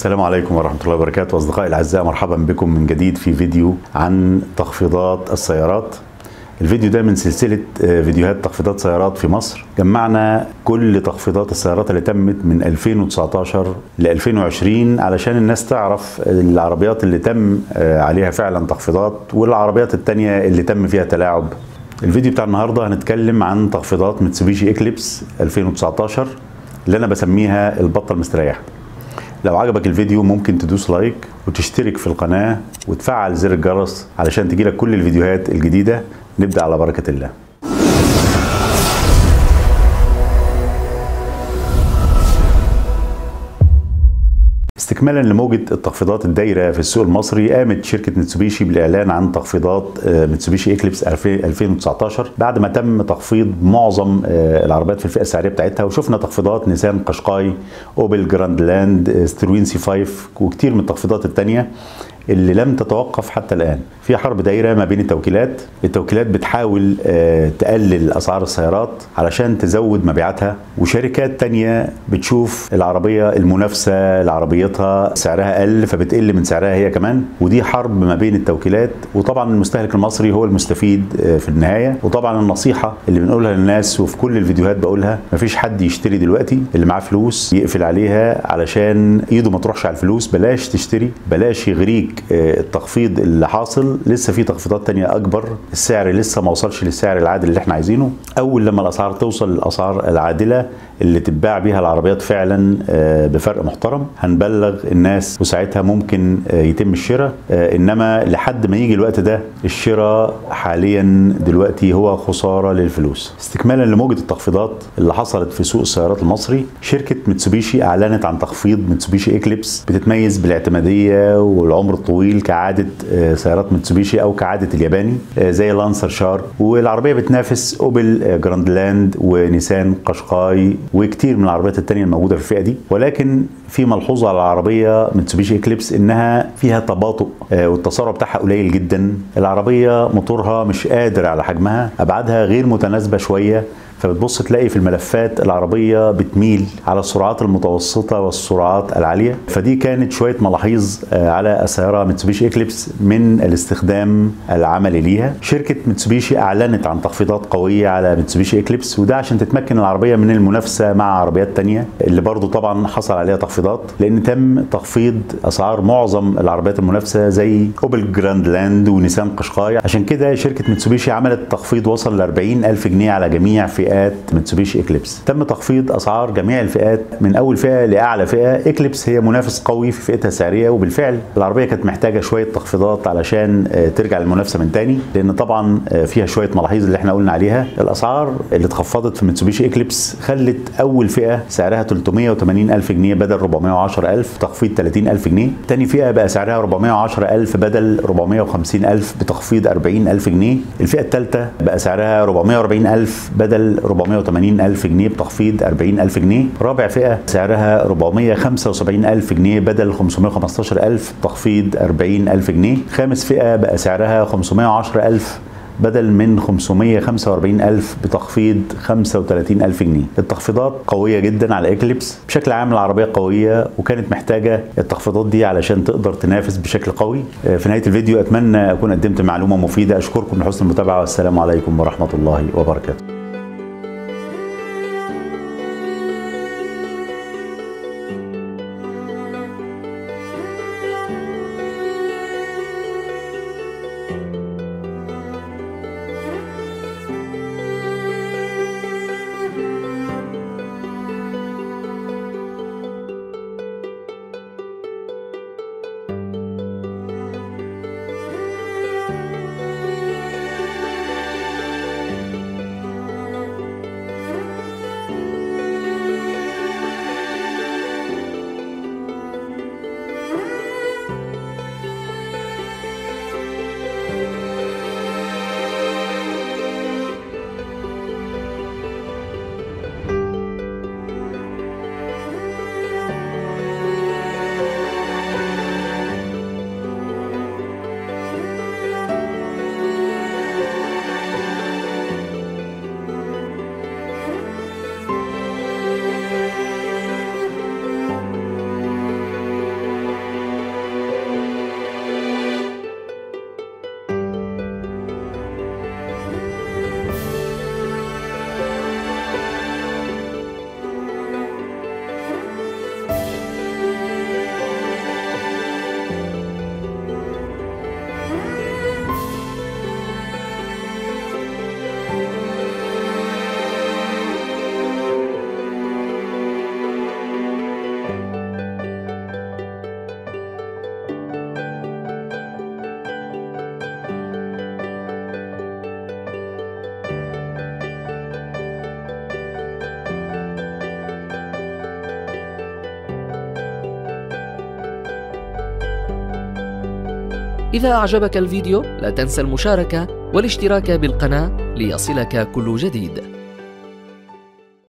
السلام عليكم ورحمة الله وبركاته أصدقائي الأعزاء مرحبا بكم من جديد في فيديو عن تخفيضات السيارات الفيديو ده من سلسلة فيديوهات تخفيضات سيارات في مصر جمعنا كل تخفيضات السيارات اللي تمت من 2019 ل 2020 علشان الناس تعرف العربيات اللي تم عليها فعلا تخفيضات والعربيات التانية اللي تم فيها تلاعب الفيديو بتاع النهاردة هنتكلم عن تخفيضات متسوبيشي اكليبس 2019 اللي انا بسميها البطة المستريحة لو عجبك الفيديو ممكن تدوس لايك وتشترك في القناة وتفعل زر الجرس علشان تجيلك كل الفيديوهات الجديدة نبدأ على بركة الله استكمالا لموجة التخفيضات الدايرة في السوق المصري قامت شركة متسوبيشي بالإعلان عن تخفيضات متسوبيشي إكليبس 2019 بعد ما تم تخفيض معظم العربيات في الفئة السعرية بتاعتها وشفنا تخفيضات نيسان قشقاي أوبل جراند لاند ستروين سي 5 وكتير من التخفيضات التانية اللي لم تتوقف حتى الآن في حرب دايرة ما بين التوكيلات التوكيلات بتحاول تقلل أسعار السيارات علشان تزود مبيعاتها وشركات تانية بتشوف العربية المنافسة لعربيتها سعرها قل فبتقل من سعرها هي كمان ودي حرب ما بين التوكيلات وطبعا المستهلك المصري هو المستفيد في النهاية وطبعا النصيحة اللي بنقولها للناس وفي كل الفيديوهات بقولها مفيش حد يشتري دلوقتي اللي معاه فلوس يقفل عليها علشان ايده ما تروحش على الفلوس بلاش تشتري بلاش يغريك التخفيض اللي حاصل لسه في تخفيضات تانية اكبر السعر لسه ما وصلش للسعر العادل اللي احنا عايزينه اول لما الاسعار توصل للاسعار العادله اللي تتباع بيها العربيات فعلا بفرق محترم هنبلغ الناس وساعتها ممكن يتم الشراء انما لحد ما يجي الوقت ده الشراء حاليا دلوقتي هو خساره للفلوس استكمالا لموجه التخفيضات اللي حصلت في سوق السيارات المصري شركه متسوبيشي اعلنت عن تخفيض متسوبيشي اكليبس بتتميز بالاعتماديه والعمر الطويل كعاده سيارات متسوبيشي او كعاده الياباني زي لانسر شارك والعربيه بتنافس اوبل جراند لاند ونيسان قشقاي وكتير من العربيات التانية الموجودة في الفئة دي ولكن في ملحوظة على العربية متسوبيشي اكليبس انها فيها تباطؤ والتسارع بتاعها قليل جدا العربية موتورها مش قادر على حجمها ابعادها غير متناسبة شوية فبتبص تلاقي في الملفات العربية بتميل على السرعات المتوسطة والسرعات العالية فدي كانت شوية ملاحظ على السيارة متسوبيشي اكليبس من الاستخدام العملي ليها شركة متسوبيشي اعلنت عن تخفيضات قوية على متسوبيشي اكليبس وده عشان تتمكن العربية من المنافسة مع عربيات تانية اللي برضو طبعا حصل عليها تخفيضات لان تم تخفيض اسعار معظم العربيات المنافسة زي اوبل جراند لاند ونيسان قشقاي عشان كده شركة متسوبيشي عملت تخفيض وصل ل 40 ألف جنيه على جميع فئات فئات متسوبيشي اكليبس تم تخفيض اسعار جميع الفئات من اول فئه لاعلى فئه اكليبس هي منافس قوي في فئتها السعريه وبالفعل العربيه كانت محتاجه شويه تخفيضات علشان ترجع للمنافسه من تاني لان طبعا فيها شويه ملاحظ اللي احنا قلنا عليها الاسعار اللي اتخفضت في متسوبيشي اكليبس خلت اول فئه سعرها 380 الف جنيه بدل 410 الف تخفيض 30 الف جنيه تاني فئه بقى سعرها 410 الف بدل 450 الف بتخفيض 40 الف جنيه الفئه الثالثه بقى سعرها 440 الف بدل 480 ألف جنيه بتخفيض 40 ألف جنيه رابع فئة سعرها 475 ألف جنيه بدل 515 ألف تخفيض 40 ألف جنيه خامس فئة بقى سعرها 510 ألف بدل من 545 ألف بتخفيض 35 ألف جنيه التخفيضات قوية جدا على إكليبس بشكل عام العربية قوية وكانت محتاجة التخفيضات دي علشان تقدر تنافس بشكل قوي في نهاية الفيديو أتمنى أكون قدمت معلومة مفيدة أشكركم لحسن المتابعة والسلام عليكم ورحمة الله وبركاته إذا أعجبك الفيديو لا تنسى المشاركة والاشتراك بالقناة ليصلك كل جديد